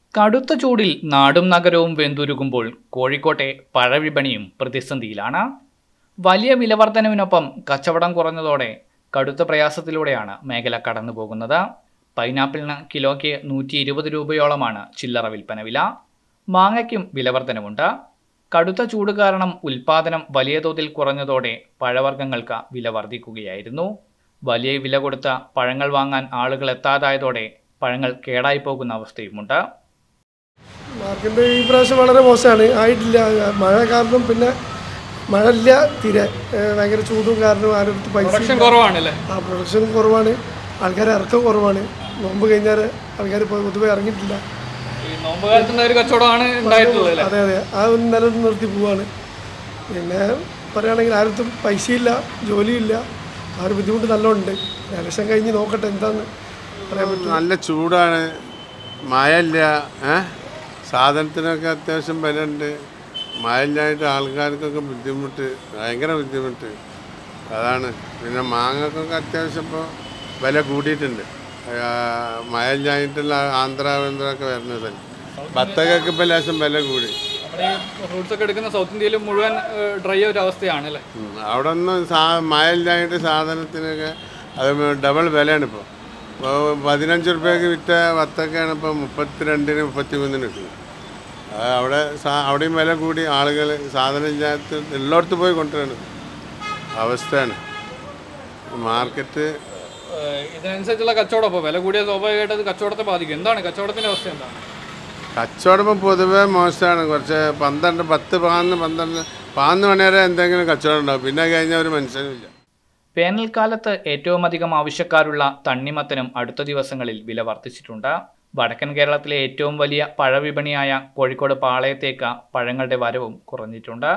കടുത്ത ചൂടിൽ നാടും നഗരവും വെന്തുരുകുമ്പോൾ കോഴിക്കോട്ടെ പഴവിപണിയും പ്രതിസന്ധിയിലാണ് വലിയ വിലവർധനവിനൊപ്പം കച്ചവടം കുറഞ്ഞതോടെ കടുത്ത പ്രയാസത്തിലൂടെയാണ് മേഖല കടന്നുപോകുന്നത് പൈനാപ്പിളിന് കിലോയ്ക്ക് നൂറ്റി ഇരുപത് രൂപയോളമാണ് ചില്ലറ വിൽപ്പന വില മാങ്ങയ്ക്കും വിലവർധനവുണ്ട് കടുത്ത ചൂട് കാരണം ഉൽപാദനം വലിയ തോതിൽ കുറഞ്ഞതോടെ പഴവർഗ്ഗങ്ങൾക്ക് വില വർദ്ധിക്കുകയായിരുന്നു വലിയ വില കൊടുത്ത പഴങ്ങൾ വാങ്ങാൻ ആളുകൾ എത്താതായതോടെ പഴങ്ങൾ കേടായി പോകുന്ന അവസ്ഥയുമുണ്ട് മാർക്കറ്റ് ഈ പ്രാവശ്യം വളരെ മോശമാണ് ആയിട്ടില്ല മഴ കാരണം പിന്നെ മഴ ഇല്ല തീരെ ഏഹ് ഭയങ്കര ചൂടും കാരണം ആരും അടുത്ത് പൈസ ഇല്ല. കുറവാണല്ലേ ആ പ്രൊഡക്ഷനും കുറവാണ് ആൾക്കാരെ ഇറക്കം കുറവാണ് നോമ്പ് കഴിഞ്ഞാൽ ആൾക്കാർ ഇപ്പോൾ പൊതുവെ ഇറങ്ങിയിട്ടില്ല ഈ നോമ്പ് കാലത്തുള്ള ഒരു കച്ചവടമാണ് ഉണ്ടായിട്ടുള്ളത് അല്ലേ അതെ അതെ ആ ഒരു നില നിർത്തി പോവാണ് പിന്നെ പറയുകയാണെങ്കിൽ ആരും പൈസയില്ല ജോലിയില്ല ആ ഒരു ബുദ്ധിമുട്ട് നല്ലോണ്ട് ഇലക്ഷൻ കഴിഞ്ഞ് നോക്കട്ടെ എന്താന്ന് പറയാൻ പറ്റും നല്ല ചൂടാണ് മഴയില്ല ഏ സാധനത്തിനൊക്കെ അത്യാവശ്യം വില ഉണ്ട് മഴയില്ലായിട്ട് ആൾക്കാർക്കൊക്കെ ബുദ്ധിമുട്ട് ഭയങ്കര ബുദ്ധിമുട്ട് അതാണ് പിന്നെ മാങ്ങക്കൊക്കെ അത്യാവശ്യം ഇപ്പോൾ വില കൂടിയിട്ടുണ്ട് ആ, മഴയില്ലായിട്ടുള്ള ആന്ധ്ര ആന്ധ്രയൊക്കെ വരുന്ന സ്ഥലം ബത്തക്കൊക്കെ ഇപ്പോൾ ലേശം വില കൂടി നമ്മുടെ ഈ ഫ്രൂട്ട്സ് ഒക്കെ എടുക്കുന്ന സൗത്ത് ഇന്ത്യയിൽ മുഴുവൻ ഡ്രൈ ഒരു അവസ്ഥയാണ് അല്ലേ ഉം. അവിടെ ഒന്നും സാ മഴയില്ലായിട്ട് സാധനത്തിനൊക്കെ അത് ഡബിൾ വിലയാണ് ഇപ്പോൾ ഇപ്പോൾ പതിനഞ്ച് റുപ്യക്ക് വിറ്റ വത്തൊക്കെയാണ് ഇപ്പോൾ മുപ്പത്തിരണ്ടിന് മുപ്പത്തിമൂന്നിന് കിട്ടുന്നത് അത് അവിടെ സാ അവിടെയും വില കൂടി ആളുകൾ സാധനം ഇല്ലാത്ത എല്ലായിടത്തും പോയി കൊണ്ടുവരണം അവസ്ഥയാണ് മാർക്കറ്റ് ഇതിനനുസരിച്ചുള്ള കച്ചവടം അപ്പോൾ വില കൂടിയ സ്വാഭാവികമായിട്ട് അത് കച്ചവടത്തെ ബാധിക്കും എന്താണ് കച്ചവടത്തിന്റെ അവസ്ഥ എന്താണ് കച്ചവടം ഇപ്പോൾ പൊതുവേ മോശമാണ് കുറച്ച് പന്ത്രണ്ട് പത്ത് പാന്ന് പന്ത്രണ്ട് പാന്ന് മണി വരെ എന്തെങ്കിലും കച്ചവടം ഉണ്ടാവും പിന്നെ കഴിഞ്ഞാൽ ഒരു മനുഷ്യനുമില്ല വേനൽക്കാലത്ത് ഏറ്റവും അധികം ആവശ്യക്കാരുള്ള തണ്ണിമത്തനും അടുത്ത ദിവസങ്ങളിൽ വില വർദ്ധിച്ചിട്ടുണ്ട് വടക്കൻ കേരളത്തിലെ ഏറ്റവും വലിയ പഴവിപണിയായ കോഴിക്കോട് പാളയത്തേക്ക് പഴങ്ങളുടെ വരവും കുറഞ്ഞിട്ടുണ്ട്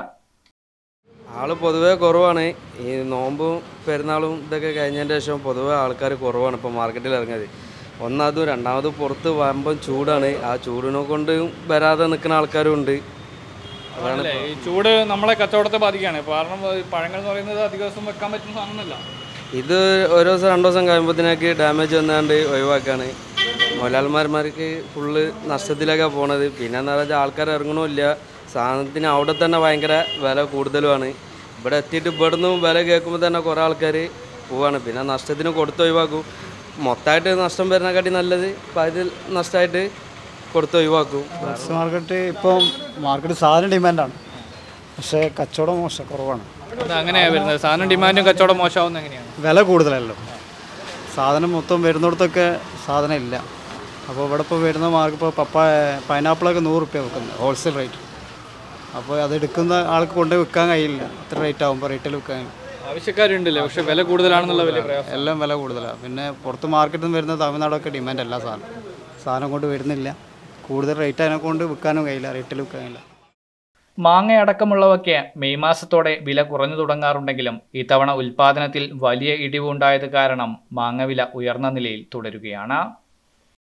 ആള് പൊതുവേ കുറവാണ് ഈ നോമ്പും പെരുന്നാളും ഇതൊക്കെ കഴിഞ്ഞതിൻ്റെ ശേഷം പൊതുവേ ആൾക്കാർ കുറവാണ് ഇപ്പോൾ മാർക്കറ്റിൽ ഇറങ്ങിയത് ഒന്നതും രണ്ടാമത് പുറത്ത് വമ്പൻ ചൂടാണ് ആ ചൂടിനെ കൊണ്ട് വരാതെ നിൽക്കുന്ന ആൾക്കാരും ഉണ്ട് അതാണ് അല്ലേ ഈ ചൂട് നമ്മളെ കച്ചവടത്തെ ബാധിക്കുകയാണ് കാരണം ഈ പഴങ്ങൾ എന്ന് പറയുന്നത് അധിക ദിവസം വെക്കാൻ പറ്റുന്ന സാധനമല്ല ഇത് ഒരു ദിവസം രണ്ടു ദിവസം കഴിയുമ്പോഴത്തേക്ക് ഡാമേജ് വന്നാണ്ട് ഒഴിവാക്കാണ് മുതലാളിമാർമാർക്ക് ഫുള്ള് നഷ്ടത്തിലേക്കാണ് പോണത് പിന്നെ എന്താ വെച്ചാൽ ആൾക്കാർ ഇറങ്ങണമില്ല സാധനത്തിന് അവിടെ തന്നെ ഭയങ്കര വില കൂടുതലുമാണ് ഇവിടെ എത്തിയിട്ട് ഇവിടെ നിന്നും വില കേൾക്കുമ്പോൾ തന്നെ കുറേ ആൾക്കാർ പോവാണ് പിന്നെ നഷ്ടത്തിന് കൊടുത്ത് ഒഴിവാക്കും മൊത്തമായിട്ട് നഷ്ടം വരുന്നതിനെക്കാട്ടി നല്ലത് പകുതി നഷ്ടമായിട്ട് കൊടുത്ത് ഒഴിവാക്കും ഫ്രൂട്ട്സ് മാർക്കറ്റ് ഇപ്പം മാർക്കറ്റ് സാധനം ഡിമാൻഡാണ് പക്ഷേ കച്ചവടം മോശം കുറവാണ് അത് അങ്ങനെയാണ് വരുന്നത് സാധനം ഡിമാൻഡും കച്ചവടം മോശമാവുന്ന എങ്ങനെയാണ് വില കൂടുതലല്ലോ സാധനം മൊത്തം വരുന്നിടത്തൊക്കെ സാധനം ഇല്ല അപ്പോൾ ഇവിടെ ഇപ്പോൾ വരുന്ന മാർക്ക് ഇപ്പോൾ പപ്പ പൈനാപ്പിളൊക്കെ നൂറ് റുപ്യ വെക്കുന്നത് ഹോൾസെയിൽ റേറ്റ് അപ്പോൾ അത് എടുക്കുന്ന ആൾക്ക് കൊണ്ടുപോയി വിൽക്കാൻ കഴിയില്ല ഇത്ര റേറ്റ് ആകുമ്പോൾ റേറ്റിൽ വിൽക്കാൻ കഴിയും ആവശ്യക്കാരുണ്ടല്ലേ പക്ഷെ വില കൂടുതലാണെന്നുള്ള വലിയ പ്രയാസം എല്ലാം വില കൂടുതലാണ് പിന്നെ പുറത്ത് മാർക്കറ്റിൽ നിന്ന് വരുന്ന തമിഴ്നാടൊക്കെ ഡിമാൻഡ് അല്ല സാധനം സാധനം കൊണ്ട് വരുന്നില്ല കൂടുതൽ റേറ്റ് അതിനെ കൊണ്ട് വിൽക്കാനും കഴിയില്ല റേറ്റിൽ വിൽക്കാൻ കഴിയില്ല മാങ്ങയടക്കമുള്ളവയ്ക്ക് മെയ് മാസത്തോടെ വില കുറഞ്ഞു തുടങ്ങാറുണ്ടെങ്കിലും ഇത്തവണ ഉൽപാദനത്തിൽ വലിയ ഇടിവുണ്ടായത് കാരണം മാങ്ങവില ഉയർന്ന നിലയിൽ തുടരുകയാണ്